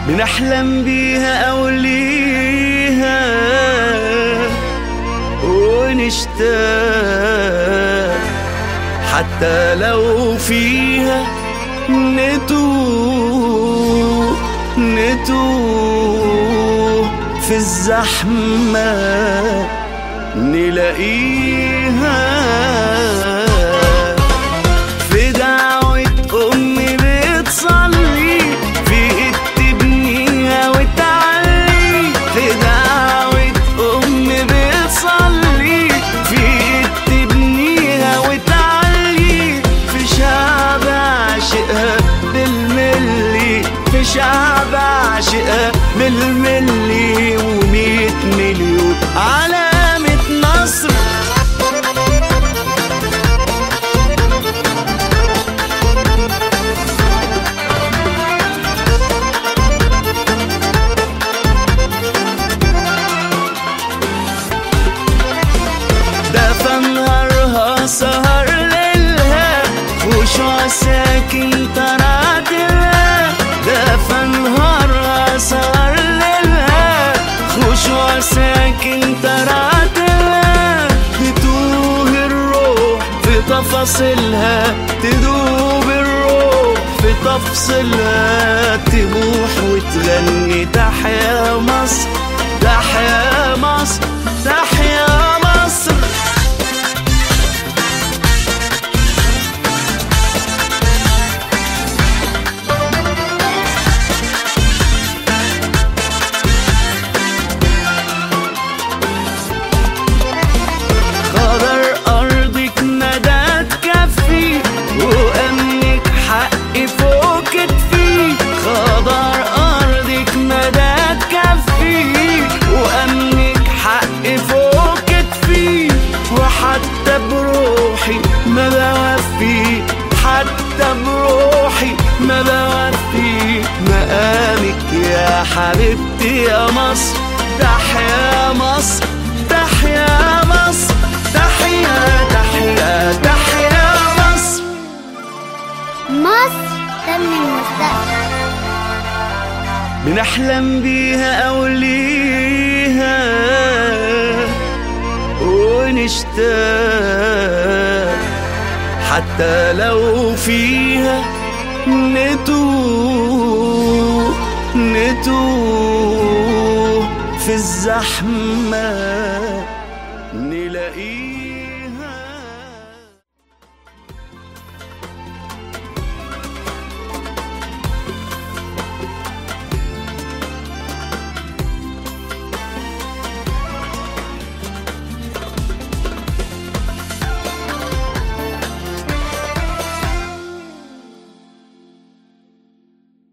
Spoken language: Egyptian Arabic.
بنحلم بيها أو ليها ونشتاق حتى لو فيها نتوه نتوه في الزحمة نلاقيها في دعوة أمي بتصلي في إيد تبنيها وتعلي في دعوة أمي بتصلي في إيد تبنيها وتعلي في شعب عاشقها بالملي في شعب عاشقها بالملي ومية مليون علامة نصر ده فنهارها سهر ليلها خشوع ساكن تراتلها ده فنهارها سهر ليلها خشوع ساكن تراتلها تتوه الروح في تفاصيلها تدوب الروح في تفصيلها تبوح وتغني تحيا مصر تحيا مصر تحيا مصر قدر أرضك ندى تكفي وأمنك حق فوق كتفي قدر أرضك ندى تكفي وأمنك حق فوق كتفي وحتى بروحي ما بوفي حتى بروحي ما بوفي مقامك يا حبيبتي يا مصر تحيا مصر تحيا مصر تحيا تحيا تحيا مصر مصر تبني المستقبل بنحلم بيها أو ليها ونشتاق حتى لو فيها نتوه نتوه في الزحمة نلاقيها